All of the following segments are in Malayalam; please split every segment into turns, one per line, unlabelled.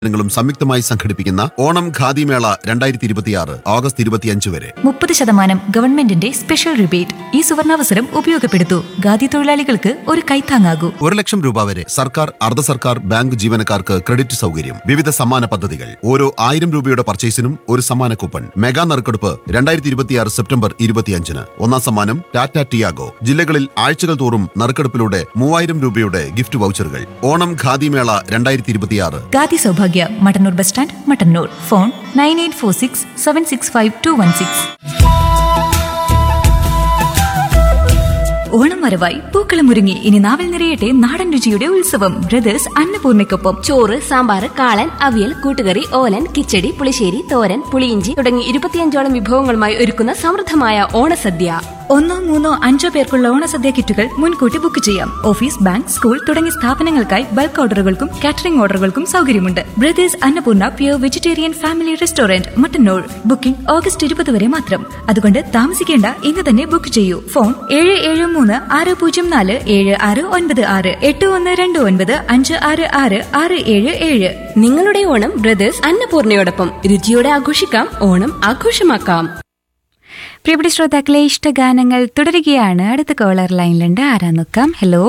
ങ്ങളും സംയുക്തമായി സംഘടിപ്പിക്കുന്ന ഓണം ഖാദിമേള രണ്ടായിരത്തി ഇരുപത്തിയാറ് ഓഗസ്റ്റ് ഇരുപത്തിയഞ്ച് വരെ
മുപ്പത് ശതമാനം ഗവൺമെന്റിന്റെ സ്പെഷ്യൽ റിബേറ്റ് ഈ സുവർണാവസരം ഉപയോഗപ്പെടുത്തൂ ഖാദി തൊഴിലാളികൾക്ക് ഒരു കൈത്താങ്ങാകൂ
ഒരു ലക്ഷം രൂപ വരെ സർക്കാർ അർദ്ധ സർക്കാർ ബാങ്ക് ജീവനക്കാർക്ക് ക്രെഡിറ്റ് സൗകര്യം വിവിധ സമ്മാന പദ്ധതികൾ ഓരോ ആയിരം രൂപയുടെ പർച്ചേസിനും ഒരു സമ്മാന കൂപ്പൺ മെഗാ നറുക്കെടുപ്പ് രണ്ടായിരത്തി ഇരുപത്തിയാറ് സെപ്റ്റംബർ ഇരുപത്തിയഞ്ചിന് ഒന്നാം സമ്മാനം ടാറ്റ ടിയാഗോ ജില്ലകളിൽ ആഴ്ചകൾ തോറും നറുക്കെടുപ്പിലൂടെ മൂവായിരം രൂപയുടെ ഗിഫ്റ്റ് വൗച്ചറുകൾ ഓണം ഖാദിമേള രണ്ടായിരത്തി ഇരുപത്തിയാറ്
khadi Saubhagya Mattannur bus stand Mattannur phone nine eight four six seven six five two one six Onam വരവായി പൂക്കളം ഒരുങ്ങി ഇനി നാവിൽ നിറയട്ടെ നാടൻ രുചിയുടെ ഉത്സവം ബ്രദേഴ്സ് അന്നപൂർണയ്ക്കൊപ്പം
ചോറ് സാമ്പാർ കാളൻ അവിയൽ കൂട്ടുകറി ഓലൻ കിച്ചടി പുളിശ്ശേരി തോരൻ പുളിയിഞ്ചി തുടങ്ങി ഇരുപത്തിയഞ്ചോളം വിഭവങ്ങളുമായി ഒരുക്കുന്ന സമൃദ്ധമായ ഓണസദ്യ
ഒന്നോ മൂന്നോ അഞ്ചോ പേർക്കുള്ള ഓണസദ്യ കിറ്റുകൾ മുൻകൂട്ടി ബുക്ക് ചെയ്യാം ഓഫീസ് ബാങ്ക് സ്കൂൾ തുടങ്ങിയ സ്ഥാപനങ്ങൾക്കായി ബൾക്ക് ഓർഡറുകൾക്കും കാറ്ററിംഗ് ഓർഡറുകൾക്കും സൗകര്യമുണ്ട് brothers Annapoorna pure vegetarian family restaurant Mattannur booking August ഇരുപത് വരെ മാത്രം അതുകൊണ്ട് താമസിക്കേണ്ട ഇന്ന് തന്നെ ബുക്ക് ചെയ്യൂ ഫോൺ ഏഴ് ഏഴ് മൂന്ന് ആറ് പൂജ്യം നാല് ഏഴ് ആറ് ഒൻപത് ആറ് എട്ട് ഒന്ന് രണ്ട് ഒൻപത് അഞ്ച് ആറ് ആറ് ആറ് ഏഴ് ഏഴ്
നിങ്ങളുടെ ഓണം ബ്രദേഴ്സ് അന്നപൂർണയോടൊപ്പം രുചിയോടെ ആഘോഷിക്കാം ഓണം ആഘോഷമാക്കാം
പ്രിയപ്പെട്ട ശ്രോതാക്കളെ ഇഷ്ടഗാനങ്ങൾ തുടരുകയാണ് അടുത്ത കോളർ ലൈനിലുണ്ട് ആരാ നോക്കാം ഹലോ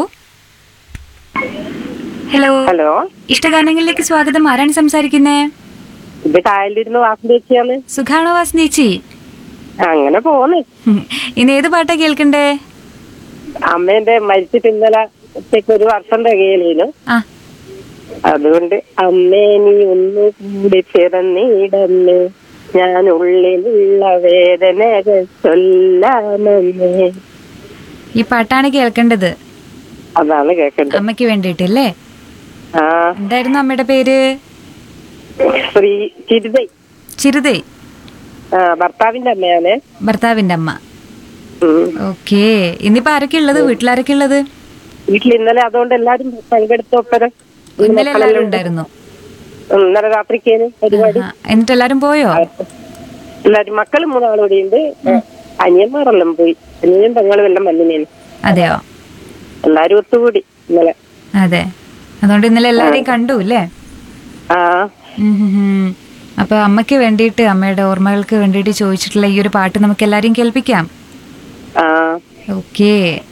ഹലോ
ഹലോ
ഇഷ്ടഗാനങ്ങളിലേക്ക് സ്വാഗതം ആരാണ് സംസാരിക്കുന്നേ
ഇത് കായലിരുന്ന് വാസം ചേച്ചിയാണ്
സുഖാണോ വാസ്നേച്ചി
അങ്ങനെ പോന്ന്
ഇന്ന് ഏത് പാട്ടാ കേൾക്കണ്ടേ
അമ്മേന്റെ മരിച്ചിട്ട് ഇന്നലെ ഉച്ചയ്ക്ക് ഒരു വർഷം തികയലേനു
ആ
അതുകൊണ്ട് അമ്മേ നീ ഒന്ന് കൂടി പിറന്നിടന്ന് ഞാൻ ഉള്ളിലുള്ള വേദനകൾ ചൊല്ലാമെന്നേ
ഈ പാട്ടാണ് കേൾക്കേണ്ടത്
അതാണ് കേൾക്കേണ്ടത്
അമ്മയ്ക്ക് വേണ്ടിയിട്ടല്ലേ
ആ
എന്തായിരുന്നു അമ്മയുടെ പേര്
ശ്രീ ചിരിതൈ
ചിരുതേ
ആ ഭർത്താവിന്റെ അമ്മയാണ്
ഭർത്താവിന്റെ അമ്മ
ഉം.
ഓക്കേ ഇന്നിപ്പോ ആരൊക്കെ ഉള്ളത് വീട്ടിലാരൊക്കെ ഉള്ളത്
വീട്ടിൽ ഇന്നലെ അതുകൊണ്ട് എല്ലാരും പങ്കെടുത്തൊപ്പരം
ഇന്നലെ എല്ലാവരും ഉണ്ടായിരുന്നു
ഇന്നലെ രാത്രിക്കേന് പരിപാടി
ആ, എന്നിട്ട് എല്ലാരും പോയോ
എല്ലാരും മക്കളും മൂന്നാളും കൂടി ഉണ്ട് അനിയന്മാരെല്ലാം പോയി അനിയനും പെങ്ങളും എല്ലാം വന്നിനേന്
അതെയോ
എല്ലാരും ഒത്തുകൂടി ഇന്നലെ
അതെ അതുകൊണ്ട് ഇന്നലെ എല്ലാരെയും കണ്ടു അല്ലേ
ആ
ഉം ഹും ഹും. അപ്പൊ അമ്മയ്ക്ക് വേണ്ടിയിട്ട് അമ്മയുടെ ഓർമ്മകൾക്ക് വേണ്ടിയിട്ട് ചോദിച്ചിട്ടുള്ള ഈ ഒരു പാട്ട് നമുക്ക് എല്ലാരെയും കേൾപ്പിക്കാം
ആ
ഓക്കേ